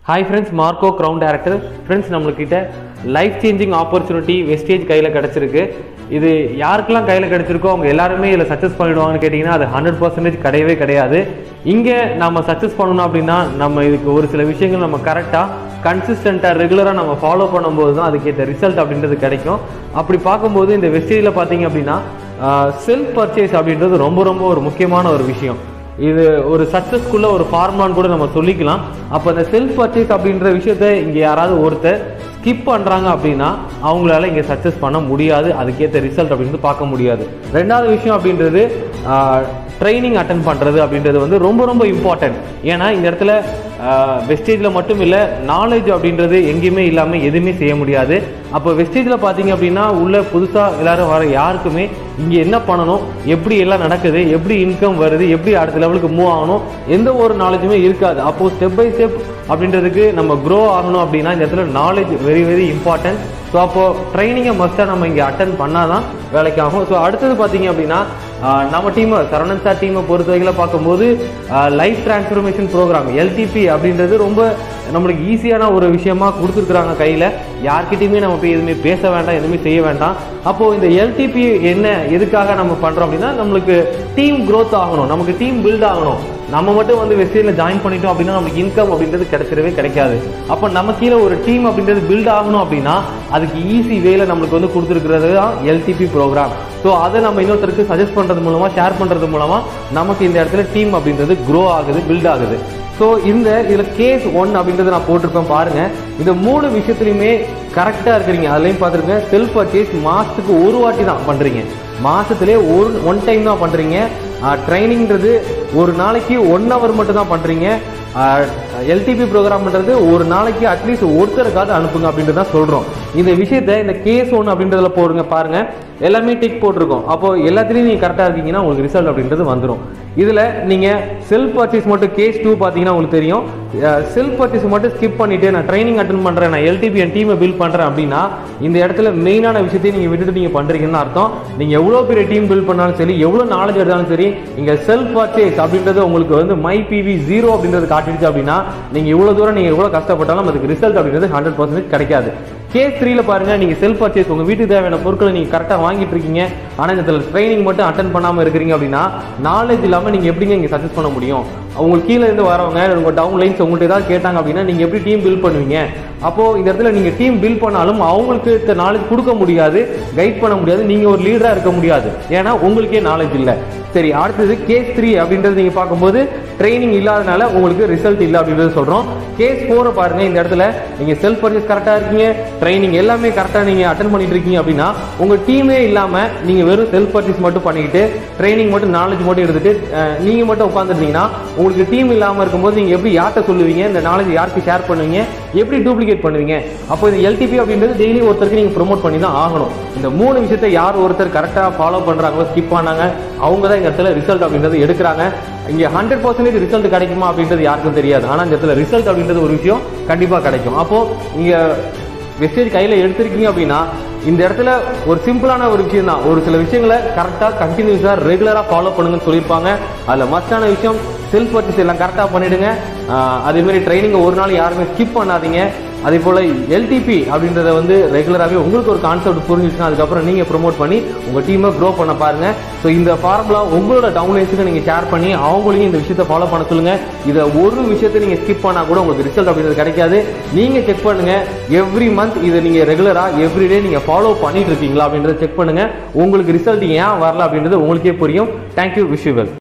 hi friends Marco crown director friends நம்மளுக்கிட்ட life changing opportunity Vestige கையில் கிடச்சிருக்கு இது யாருக்கெல்லாம் கையில் கிடச்சிருக்கோ அவங்க எல்லாருமே இதில் சக்ஸஸ் பண்ணிடுவாங்கன்னு கேட்டிங்கன்னா அது ஹண்ட்ரட் பர்சன்டேஜ் கிடையவே கிடையாது இங்கே நம்ம சக்ஸஸ் பண்ணணும் அப்படின்னா நம்ம இதுக்கு ஒரு சில விஷயங்கள் நம்ம கரெக்டாக கன்சிஸ்டண்ட்டாக ரெகுலராக நம்ம ஃபாலோ பண்ணும்போது தான் அதுக்கேற்ற ரிசல்ட் அப்படின்றது கிடைக்கும் அப்படி பார்க்கும்போது இந்த வெஸ்டேஜில் பார்த்தீங்க அப்படின்னா செல்ஃப் பர்ச்சேஸ் அப்படின்றது ரொம்ப ரொம்ப ஒரு முக்கியமான ஒரு விஷயம் இது ஒரு சக்ஸஸ்க்குள்ள ஒரு ஃபார்மான்னு கூட நம்ம சொல்லிக்கலாம் அப்போ இந்த செல்ஃப் பர்ச்சேஸ் அப்படின்ற விஷயத்த இங்கே யாராவது ஒருத்தர் ஸ்கிப் பண்ணுறாங்க அப்படின்னா அவங்களால இங்கே சக்ஸஸ் பண்ண முடியாது அதுக்கேற்ற ரிசல்ட் அப்படின்றது பார்க்க முடியாது ரெண்டாவது விஷயம் அப்படின்றது ட்ரைனிங் அட்டன் பண்ணுறது அப்படின்றது வந்து ரொம்ப ரொம்ப இம்பார்ட்டன்ட் ஏன்னா இந்த இடத்துல வெஸ்டேஜில் மட்டும் இல்லை நாலேஜ் அப்படின்றது எங்கேயுமே இல்லாமல் எதுவுமே செய்ய முடியாது அப்போ வெஸ்டேஜில் பார்த்தீங்க அப்படின்னா உள்ள புதுசாக எல்லாரும் வர யாருக்குமே இங்கே என்ன பண்ணணும் எப்படி எல்லாம் நடக்குது எப்படி இன்கம் வருது எப்படி அடுத்த லெவலுக்கு மூவ் ஆகணும் எந்த ஒரு நாலேஜுமே இருக்காது அப்போது ஸ்டெப் பை ஸ்டெப் அப்படின்றதுக்கு நம்ம க்ரோ ஆகணும் அப்படின்னா இந்த இடத்துல knowledge very very important so அப்போது ட்ரைனிங்கை மஸ்ட்டாக நம்ம இங்கே அட்டன் பண்ணால் தான் வேலைக்கு ஆகும் ஸோ அடுத்தது பார்த்தீங்க அப்படின்னா ஆஹ் நம்ம டீமை சரவணன் சார் டீமை பொறுத்த வரைக்கும் பார்க்கும்போது லைஃப் டிரான்ஸ்ஃபர்மேஷன் ப்ரோக்ராம் எல்டிபி அப்படின்றது ரொம்ப நம்மளுக்கு ஈஸியான ஒரு விஷயமா கொடுத்துருக்குறாங்க கையில் யார்கிட்டயுமே நம்ம போய் எதுவுமே பேச வேண்டாம் எதுவுமே செய்ய வேண்டாம் அப்போது இந்த எல்டிபி என்ன எதுக்காக நம்ம பண்ணுறோம் அப்படின்னா நம்மளுக்கு டீம் growth ஆகணும் நமக்கு டீம் பில்ட் ஆகணும் நம்ம மட்டும் வந்து வெஸ்டேஜில் ஜாயின் பண்ணிட்டோம் அப்படின்னா நமக்கு இன்கம் அப்படின்றது கிடைச்சிடவே கிடைக்காது அப்போ நம்ம கீழே ஒரு டீம் அப்படின்றது பில்ட் ஆகணும் அப்படின்னா அதுக்கு ஈஸி வேல நம்மளுக்கு வந்து கொடுத்துருக்கிறது தான் எல்டிபி ப்ரோக்ராம் ஸோ அதை நம்ம இன்னொருத்தருக்கு சஜஸ்ட் பண்ணுறது மூலமாக ஷேர் பண்ணுறது மூலமாக நமக்கு இந்த இடத்துல டீம் அப்படின்றது க்ரோ ஆகுது பில்ட் ஆகுது ஸோ இந்த இதில் கேஸ் ஒன் அப்படின்றத நான் போட்டிருப்பேன் பாருங்க இந்த மூணு விஷயத்துலையுமே கரெக்டாக இருக்கிறீங்க அதுலேயும் பார்த்துருக்கேன் செல்ஃப் பர்ச்சேஸ் மாதத்துக்கு ஒரு வாட்டி தான் பண்ணுறீங்க மாதத்துலேயே ஒரு ஒன் டைம் தான் பண்ணுறீங்க ட்ரைனிங்கிறது ஒரு நாளைக்கு ஒன் ஹவர் மட்டும் தான் பண்ணுறீங்க எல்டிபி ப்ரோக்ராம்ன்றது ஒரு நாளைக்கு அட்லீஸ்ட் ஒருத்தருக்காவது அனுப்புங்க அப்படின்ட்டு தான் சொல்கிறோம் இந்த விஷயத்த இந்த கேஸ் ஒன் அப்படின்றதுல போடுங்க பாருங்க எல்லாமே டிக் போட்டிருக்கோம் அப்போ எல்லாத்துலேயும் நீங்கள் கரெக்டாக இருக்கீங்கன்னா உங்களுக்கு ரிசல்ட் அப்படின்றது வந்துடும் இதில் நீங்கள் செல்ஃப் பர்ச்சேஸ் மட்டும் கேஸ் டூ பார்த்தீங்கன்னா உங்களுக்கு தெரியும் செல்ஃப் பர்ச்சேஸ் மட்டும் ஸ்கிப் பண்ணிட்டு நான் ட்ரைனிங் அட்டன் பண்ணுறேன் நான் எல்டிபி என் டீமை பில்ட் பண்ணுறேன் அப்படின்னா இந்த இடத்துல மெயினான விஷயத்தையும் நீங்கள் விட்டுட்டு நீங்கள் பண்ணுறீங்கன்னு அர்த்தம் நீங்கள் எவ்வளோ பெரிய டீம் பில்ட் பண்ணாலும் சரி எவ்வளோ நாலேஜ் எடுத்தாலும் சரி இங்கே செல்ஃப் பர்ச்சேஸ் அப்படின்றது உங்களுக்கு வந்து மை பிவி ஜீரோ அப்படின்றது காட்டிடுச்சு அப்படின்னா நீங்கள் இவ்வளோ தூரம் நீங்கள் எவ்வளோ கஷ்டப்பட்டாலும் அதுக்கு ரிசல்ட் அப்படின்றது ஹண்ட்ரட் பர்சன்டேஜ் கிடைக்காது கேஸ் த்ரீல பாருங்க நீங்க செல்ஃப் பர்ச்சேஸ் உங்க வீட்டுக்கு தேவையான பொருட்களை நீங்க கரெக்டா வாங்கிட்டு இருக்கீங்க ஆனா இந்த ட்ரைனிங் மட்டும் அட்டன் பண்ணாம இருக்கிறீங்க அப்படின்னா நாலேஜ் இல்லாம நீங்க எப்படிங்க இங்க சக்சஸ் பண்ண முடியும் உங்களுக்கு கீழே இருந்து வரவங்க உங்க டவுன் லைன்ஸ் உங்கள்ட்ட ஏதாவது கேட்டாங்க அப்படின்னா நீங்க எப்படி டீம் பில்ட் பண்ணுவீங்க அப்போ இந்த இடத்துல நீங்க டீம் பில்ட் பண்ணாலும் அவங்களுக்கு நாலேஜ் கொடுக்க முடியாது கைட் பண்ண முடியாது நீங்க ஒரு லீடரா இருக்க முடியாது ஏன்னா உங்களுக்கே நாலேஜ் இல்லை சரி அடுத்தது கேஸ் த்ரீ அப்படின்றது நீங்க பார்க்கும்போது ட்ரைனிங் இல்லாதனால உங்களுக்கு ரிசல்ட் இல்லை அப்படின்றது சொல்றோம் கேஸ் ஃபோரை பாருங்க இந்த இடத்துல நீங்க செல்ஃப் பர்ச்சேஸ் கரெக்டா இருக்கீங்க ட்ரைனிங் எல்லாமே கரெக்டா நீங்க அட்டன் பண்ணிட்டு இருக்கீங்க அப்படின்னா உங்க டீமே இல்லாம நீங்க வெறும் செல்ஃப் பர்ச்சேஸ் மட்டும் பண்ணிக்கிட்டு ட்ரைனிங் மட்டும் நாலேஜ் மட்டும் எடுத்துட்டு அஹ், நீங்க மட்டும் உட்காந்துருந்தீங்கன்னா உங்களுக்கு டீம் இல்லாம இருக்கும்போது நீங்க எப்படி யார்கிட்ட சொல்லுவீங்க இந்த நாலேஜ் யாருக்கு ஷேர் பண்ணுவீங்க எப்படி டூப்ளிகேட் பண்ணுவீங்க அப்போ இந்த எல்டிபி அப்படின்றது டெய்லி ஒருத்தருக்கு நீங்க ப்ரோமோட் பண்ணி தான் ஆகணும் இந்த மூணு விஷயத்தை யார் ஒருத்தர் கரெக்டா ஃபாலோ பண்றாங்களோ ஸ்கிப் பண்ணாங்க அவங்க தான் இந்த இடத்துல ரிசல்ட் அப்படின்றது எடுக்கிறாங்க இங்க ஹண்ட்ரட் பர்சன்டேஜ் ரிசல்ட் கிடைக்குமா அப்படின்றது யாருக்கும் தெரியாது ஆனா இந்த இடத்துல ரிசல்ட் அப்படின்றது ஒரு விஷயம் கண்டிப்பா கிடைக்கும் அப்போ இங்க வெஸ்டேஜ் கையில எடுத்திருக்கீங்க அப்படின்னா இந்த இடத்துல ஒரு சிம்பிளான ஒரு விஷயம் தான் ஒரு சில விஷயங்களை கரெக்டாக கண்டினியூஸாக ரெகுலராக ஃபாலோ பண்ணுங்கன்னு சொல்லியிருப்பாங்க அதில் மஸ்டான விஷயம் செல்ஃப் பர்ச்சேஸ் எல்லாம் கரெக்டாக பண்ணிடுங்க ஆஹ் அதே மாதிரி ட்ரைனிங்கை ஒரு நாள் யாருமே ஸ்கிப் பண்ணாதீங்க அதே போல் எல்டிபி அப்படின்றத வந்து ரெகுலராகவே உங்களுக்கு ஒரு கான்செப்ட் புரிஞ்சிச்சுன்னா அதுக்கப்புறம் நீங்கள் ப்ரோமோட் பண்ணி உங்கள் டீமை க்ரோ பண்ண பாருங்க ஸோ இந்த ஃபார்முலா உங்களோட டவுன்லைன்ஸுக்கு நீங்கள் ஷேர் பண்ணி அவங்களையும் இந்த விஷயத்தை ஃபாலோ பண்ண சொல்லுங்க இதை ஒரு விஷயத்தை நீங்கள் ஸ்கிப் பண்ணால் கூட உங்களுக்கு ரிசல்ட் அப்படின்றது கிடைக்காது நீங்கள் செக் பண்ணுங்க எவ்ரி மந்த் இதை நீங்கள் ரெகுலராக எவ்ரிடே நீங்கள் ஃபாலோ பண்ணிட்டு இருக்கீங்களா அப்படின்றத செக் பண்ணுங்க உங்களுக்கு ரிசல்ட் ஏன் வரல அப்படின்றது உங்களுக்கே புரியும் தேங்க்யூ விஷ் யூ வெல்